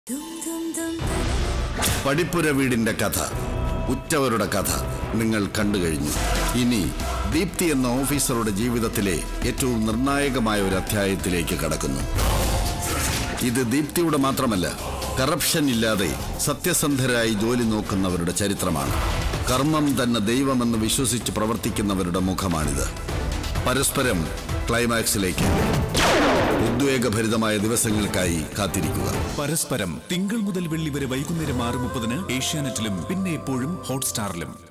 പടിപ്പുര വീടിന്റെ കഥ ഉറ്റവരുടെ കഥ നിങ്ങൾ കണ്ടു കഴിഞ്ഞു ഇനി ദീപ്തി എന്ന ഓഫീസറുടെ ജീവിതത്തിലെ ഏറ്റവും നിർണായകമായ ഒരു അധ്യായത്തിലേക്ക് കടക്കുന്നു ഇത് ദീപ്തിയുടെ മാത്രമല്ല കറപ്ഷൻ ഇല്ലാതെ സത്യസന്ധരായി ജോലി നോക്കുന്നവരുടെ ചരിത്രമാണ് കർമ്മം തന്നെ ദൈവമെന്ന് വിശ്വസിച്ച് പ്രവർത്തിക്കുന്നവരുടെ മുഖമാണിത് പരസ്പരം ക്ലൈമാക്സിലേക്ക് ഉദ്വേഗഭരിതമായ ദിവസങ്ങൾക്കായി കാത്തിരിക്കുക പരസ്പരം തിങ്കൾ മുതൽ വെള്ളി വരെ വൈകുന്നേരം ആറ് മുപ്പതിന് ഏഷ്യാനെറ്റിലും പിന്നെ എപ്പോഴും ഹോട്ട്സ്റ്റാറിലും